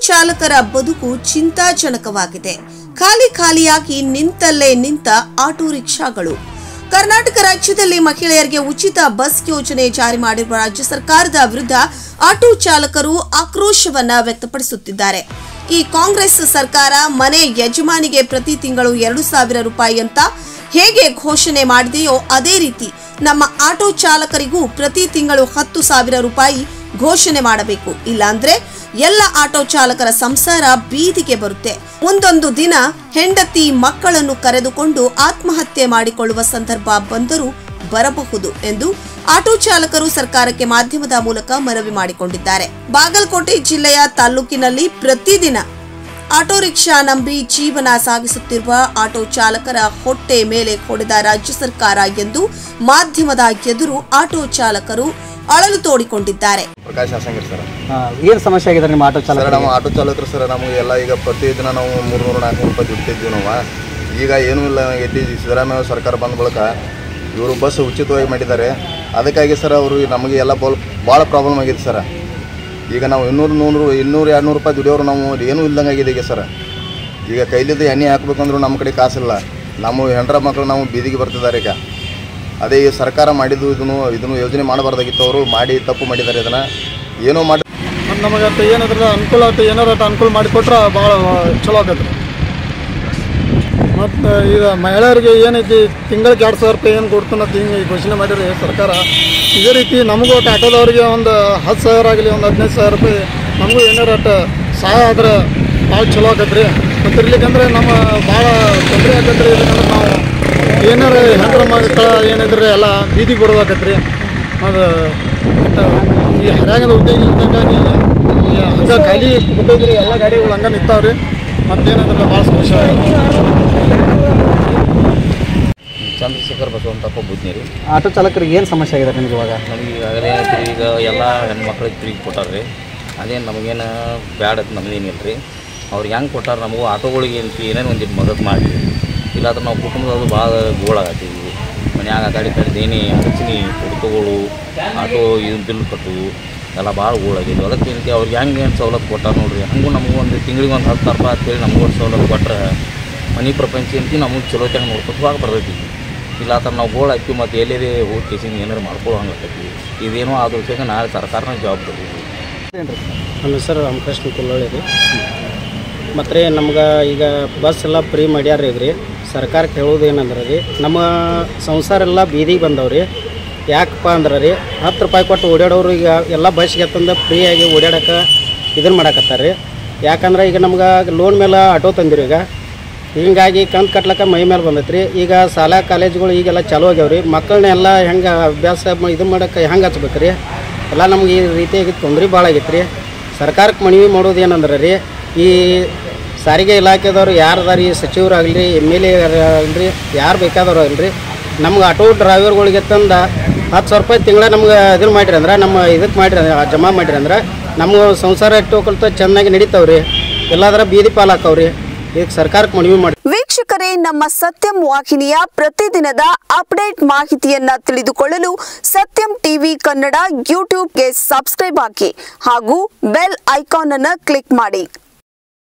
ಚಾಲಕರ ಬದುಕು ಚಿಂತಾಜನಕವಾಗಿದೆ ಖಾಲಿ ಖಾಲಿಯಾಗಿ ನಿಂತಲ್ಲೇ ನಿಂತ ಆಟೋ ರಿಕ್ಷಾಗಳು ಕರ್ನಾಟಕ ರಾಜ್ಯದಲ್ಲಿ ಮಹಿಳೆಯರಿಗೆ ಉಚಿತ ಬಸ್ ಯೋಜನೆ ಜಾರಿ ಮಾಡಿರುವ ರಾಜ್ಯ ಸರ್ಕಾರದ ವಿರುದ್ಧ ಆಟೋ ಚಾಲಕರು ಆಕ್ರೋಶವನ್ನ ವ್ಯಕ್ತಪಡಿಸುತ್ತಿದ್ದಾರೆ ಈ ಕಾಂಗ್ರೆಸ್ ಸರ್ಕಾರ ಮನೆ ಯಜಮಾನಿಗೆ ಪ್ರತಿ ತಿಂಗಳು ಎರಡು ಸಾವಿರ ರೂಪಾಯಿ ಅಂತ ಹೇಗೆ ಘೋಷಣೆ ಮಾಡಿದೆಯೋ ಅದೇ ರೀತಿ ನಮ್ಮ ಆಟೋ ಚಾಲಕರಿಗೂ ಪ್ರತಿ ತಿಂಗಳು ಹತ್ತು ಸಾವಿರ ರೂಪಾಯಿ ಘೋಷಣೆ ಮಾಡಬೇಕು ಇಲ್ಲಾಂದ್ರೆ ಎಲ್ಲ ಆಟೋ ಚಾಲಕರ ಸಂಸಾರ ಬೀದಿಗೆ ಬರುತ್ತೆ ಮುಂದೊಂದು ದಿನ ಹೆಂಡತಿ ಮಕ್ಕಳನ್ನು ಕರೆದುಕೊಂಡು ಆತ್ಮಹತ್ಯೆ ಮಾಡಿಕೊಳ್ಳುವ ಸಂದರ್ಭ ಬಂದರೂ ಬರಬಹುದು ಎಂದು ಆಟೋ ಚಾಲಕರು ಸರ್ಕಾರಕ್ಕೆ ಮಾಧ್ಯಮದ ಮೂಲಕ ಮನವಿ ಮಾಡಿಕೊಂಡಿದ್ದಾರೆ ಬಾಗಲಕೋಟೆ ಜಿಲ್ಲೆಯ ತಾಲೂಕಿನಲ್ಲಿ ಪ್ರತಿದಿನ ಆಟೋ ರಿಕ್ಷಾ ನಂಬಿ ಜೀವನ ಸಾಗಿಸುತ್ತಿರುವ ಆಟೋ ಚಾಲಕರ ಹೊಟ್ಟೆ ಮೇಲೆ ಹೊಡೆದ ರಾಜ್ಯ ಸರ್ಕಾರ ಎಂದು ಮಾಧ್ಯಮದ ಎದುರು ಆಟೋ ಚಾಲಕರು ಅಳಲು ತೋಡಿಕೊಂಡಿದ್ದಾರೆ ಪ್ರಕಾಶ್ ಹಾಸಂಗಿರ್ ಸರ್ ಏನು ಸಮಸ್ಯೆ ಆಗಿದೆ ನಿಮ್ಮ ಆಟೋ ಸರ್ ಚಾಲಕ ನಾವು ಆಟೋ ಚಾಲಕರು ಸರ್ ನಮಗೆ ಎಲ್ಲ ಈಗ ಪ್ರತಿದಿನ ನಾವು ಮೂರ್ನೂರು ನಾಲ್ಕುನೂರು ರೂಪಾಯಿ ದುಡ್ತಿದ್ವಿ ನಾವು ಈಗ ಏನೂ ಇಲ್ಲ ಆಗೈತಿ ಈ ಸಿದ್ದರಾಮಯ್ಯ ಸರ್ಕಾರ ಬಂದ ಬಳಿಕ ಇವರು ಬಸ್ ಉಚಿತವಾಗಿ ಮಾಡಿದ್ದಾರೆ ಅದಕ್ಕಾಗಿ ಸರ್ ಅವರು ನಮಗೆ ಎಲ್ಲ ಬೋಲ್ ಭಾಳ ಪ್ರಾಬ್ಲಮ್ ಆಗಿದೆ ಸರ್ ಈಗ ನಾವು ಇನ್ನೂರು ನೂರು ಇನ್ನೂರು ಎರಡು ನೂರು ರೂಪಾಯಿ ದುಡಿಯೋರು ನಾವು ಏನೂ ಇಲ್ದಂಗೆ ಆಗಿದೆ ಈಗ ಸರ್ ಈಗ ಕೈಲಿದ್ದು ಎಣ್ಣೆ ಹಾಕ್ಬೇಕಂದ್ರೂ ನಮ್ಮ ಕಡೆ ಕಾಸಿಲ್ಲ ನಮ್ಮ ಹೆಂಡ್ರ ಮಕ್ಕಳು ನಾವು ಬೀದಿಗೆ ಬರ್ತಿದ್ದಾರೆ ಈಗ ಅದೇ ಈ ಸರ್ಕಾರ ಮಾಡಿದ್ದು ಇದನ್ನು ಇದನ್ನು ಯೋಜನೆ ಮಾಡಬಾರ್ದಾಗಿತ್ತು ಅವರು ಮಾಡಿ ತಪ್ಪು ಮಾಡಿದ್ದಾರೆ ಇದನ್ನು ಏನೋ ಮಾಡಿ ಮತ್ತು ನಮಗೆ ಅಟ್ ಏನಾದ್ರ ಅನುಕೂಲ ಆಯ್ತು ಏನಾರ ಅಟ್ ಅನುಕೂಲ ಮಾಡಿಕೊಟ್ರೆ ಭಾಳ ಚಲೋ ಆಗತ್ತೆ ಮತ್ತು ಈಗ ಮಹಿಳೆಯರಿಗೆ ಏನೈತಿ ತಿಂಗಳಿಗೆ ಎರಡು ಸಾವಿರ ರೂಪಾಯಿ ಏನು ಕೊಡ್ತಾನಂತ ಹಿಂಗೆ ಘೋಷಣೆ ಮಾಡಿರಿ ಸರ್ಕಾರ ಇದೇ ರೀತಿ ನಮಗೂ ಒಟ್ಟು ಆಟೋದವ್ರಿಗೆ ಒಂದು ಹತ್ತು ಸಾವಿರ ಆಗಲಿ ಒಂದು ಹದಿನೈದು ಸಾವಿರ ರೂಪಾಯಿ ನಮಗೂ ಏನಾರ ಅಟ್ ಸಹಾಯ ಆದ್ರೆ ಭಾಳ ಚಲೋ ಆಗತ್ತೆ ರೀ ಮತ್ತು ಇರ್ಲಿಕ್ಕಂದ್ರೆ ನಮ್ಮ ಭಾಳ ತೊಂದರೆ ಆಗತ್ತೆ ರೀ ಇರ್ಲಿಕ್ಕಂದ್ರೆ ನಾವು ಏನಾರ ಹೆಂಡ್ರ ಮಕ್ಕಳ ಏನಿದ್ರೆ ಎಲ್ಲ ಬೀದಿಗೆ ಬರೋದಾಗತ್ತೆ ರೀ ಅದು ಮತ್ತು ಈ ಹರ್ಯಾಗದ ಉದ್ಯೋಗ ಇಲ್ದಂಗಾಗಿ ಈ ಹಂಗ ಖಾಲಿ ಬಿಟ್ಟಿದ್ರಿ ಎಲ್ಲ ಗಾಡಿಗಳು ಹಂಗ ನಿಂತಾವ್ರಿ ಮತ್ತೇನಂದ್ರೆ ಭಾಳ ಸಮಸ್ಯೆ ಚಂದ್ರಶೇಖರ್ ಬಸವಂತಪ್ಪ ಬುದ್ನಿರಿ ಆಟೋ ಚಾಲಕರಿಗೆ ಏನು ಸಮಸ್ಯೆ ಆಗಿದೆ ನಿಮ್ಗೆ ಇವಾಗ ನಮಗೆ ಈಗಾಗಲೇ ಐತ್ರಿ ಈಗ ಎಲ್ಲ ಹೆಣ್ಮಕ್ಳಿಗೆ ಫ್ರೀ ಕೊಟ್ಟಾರ ರೀ ಅದೇನು ನಮಗೇನು ಬ್ಯಾಡ ಅಂತ ನಮ್ದೇನಿಲ್ಲ ರೀ ಅವ್ರಿಗೆ ಹೆಂಗೆ ಕೊಟ್ಟಾರ ನಮಗೂ ಆಟೋಗಳಿಗೆ ಅಂತ ಏನೇನು ಒಂದಿಟ್ಟು ಮದತ್ತು ಮಾಡಿ ಇಲ್ಲಾಂದ್ರೆ ನಾವು ಕುಟುಂಬದವ್ರು ಭಾಳ ಗೋಳಾಗತ್ತೀವಿ ಮನ್ಯಾಗ ಆ ಕಡೆ ಈ ಕಡೆ ಏನೇ ಅಡಚಣೆ ಕೊಡ್ತುಗಳು ಆಟೋ ಇದು ಬಿಲ್ ಕಟ್ಟುವು ಎಲ್ಲ ಭಾಳ ಗೋಳಾಗಿದ್ವು ಅದಕ್ಕೆ ಏನಂತ ಅವ್ರಿಗೆ ಹೆಂಗೆ ಏನು ಸವಲತ್ತು ಕೊಟ್ಟಾರ ನೋಡ್ರಿ ಹಂಗೂ ನಮಗೂ ಒಂದು ತಿಂಗಳಿಗೆ ಒಂದು ಹತ್ತು ರೂಪಾಯಿ ಅಂತೇಳಿ ನಮಗೂ ಒಂದು ಸವಲತ್ತು ಕೊಟ್ರೆ ಮನೆ ಪ್ರಪಂಚ ಅಂತ ನಮಗೆ ಚಲೋ ತಂಗ ನೋಡ್ಕೊತ ಹೋಗಿ ಬರ್ತೈತಿ ಇಲ್ಲ ಆ ಥರ ನಾವು ಗೋಳು ಹಾಕಿ ಮತ್ತು ಎಲ್ಲೇ ಹೋಗಿ ಕೇಸಿಂದ ಏನಾರು ಮಾಡ್ಕೊಳ್ಳೋ ಹಂಗೆ ಆಕೈತಿ ಇದೇನೋ ಆದ್ರ ವಿಷಯಕ್ಕೆ ನಾಳೆ ಸರ್ಕಾರನ ಜವಾಬ್ದಾರಿ ನಮ್ಮ ಹೆಸರು ರಾಮಕೃಷ್ಣ ಕುಲ್ಲಳ್ಳಿ ರೀ ಮತ್ತು ರೀ ನಮ್ಗೆ ಈಗ ಬಸ್ ಎಲ್ಲ ಫ್ರೀ ಮಾಡ್ಯಾರ ಈಗ ರೀ ಸರ್ಕಾರಕ್ಕೆ ಹೇಳೋದು ಏನಂದ್ರೆ ರೀ ನಮ್ಮ ಸಂಸಾರ ಎಲ್ಲ ಬೀದಿಗೆ ಬಂದವ್ರಿ ಯಾಕಪ್ಪ ಅಂದ್ರೆ ರೀ ಹತ್ತು ರೂಪಾಯಿ ಕೊಟ್ಟು ಓಡಾಡೋರು ಈಗ ಎಲ್ಲ ಬಸ್ಗೆ ತಂದು ಫ್ರೀಯಾಗಿ ಓಡಾಡಕ್ಕೆ ಇದನ್ನು ಮಾಡಕತ್ತಾರೆ ರೀ ಯಾಕಂದ್ರೆ ಈಗ ನಮ್ಗೆ ಲೋನ್ ಮೇಲೆ ಆಟೋ ತಂದಿರಿ ಈಗ ಹಿಂಗಾಗಿ ಕಂತು ಕಟ್ಲಕ್ಕ ಮೈ ಮೇಲೆ ಬಂದೈತೆ ರೀ ಈಗ ಶಾಲಾ ಕಾಲೇಜುಗಳು ಈಗೆಲ್ಲ ಚಾಲೂ ಆಗ್ಯಾವ್ರಿ ಮಕ್ಕಳನ್ನ ಎಲ್ಲ ಹೆಂಗೆ ಅಭ್ಯಾಸ ಮ- ಇದು ಮಾಡಕ್ಕೆ ಹೆಂಗೆ ಹಚ್ಬೇಕು ರೀ ಎಲ್ಲ ನಮ್ಗೆ ಈ ರೀತಿಯಾಗಿ ತೊಂದರೆ ಭಾಳ ಆಗೈತೆ ರೀ ಸರ್ಕಾರಕ್ಕೆ ಮನವಿ ಮಾಡೋದು ಏನಂದ್ರೆ ರೀ ಈ ಸಾರಿಗೆ ಇಲಾಖೆದವ್ರು ಯಾರ್ದಾರಿ ಸಚಿವರಾಗಲಿ ಎಮ್ ಎಲ್ ಎ ಆಗಲಿ ಯಾರು ಬೇಕಾದವ್ರು ಆಗಲಿ ನಮ್ಗೆ ಆಟೋ ಡ್ರೈವರ್ಗಳಿಗೆ ತಂದ ಹತ್ತು ಸಾವಿರ ರೂಪಾಯಿ ತಿಂಗಳ ನಮ್ಗೆ ಇದನ್ನು ಮಾಡಿರಿ ಅಂದ್ರೆ ನಮ್ಮ ಇದಕ್ಕೆ ಮಾಡಿರಿ ಅಂದ್ರೆ ಜಮಾ ಮಾಡಿರಿ ಅಂದ್ರೆ ನಮ್ಮ ಸಂಸಾರ ಇಟ್ಟುಕೊಳ್ತಾ ಚೆನ್ನಾಗಿ ನಡೀತಾವ್ರಿ ಎಲ್ಲಾದ್ರ ಬೀದಿ ಪಾಲಾಕವ್ರಿ ಇದಕ್ಕೆ ಸರ್ಕಾರಕ್ಕೆ ಮನವಿ ಮಾಡಿ ವೀಕ್ಷಕರೇ ನಮ್ಮ ಸತ್ಯಂ ವಾಹಿನಿಯ ಪ್ರತಿದಿನದ ಅಪ್ಡೇಟ್ ಮಾಹಿತಿಯನ್ನ ತಿಳಿದುಕೊಳ್ಳಲು ಸತ್ಯಂ ಟಿವಿ ಕನ್ನಡ ಯೂಟ್ಯೂಬ್ಗೆ ಸಬ್ಸ್ಕ್ರೈಬ್ ಹಾಕಿ ಹಾಗೂ ಬೆಲ್ ಐಕಾನ್ ಅನ್ನು ಕ್ಲಿಕ್ ಮಾಡಿ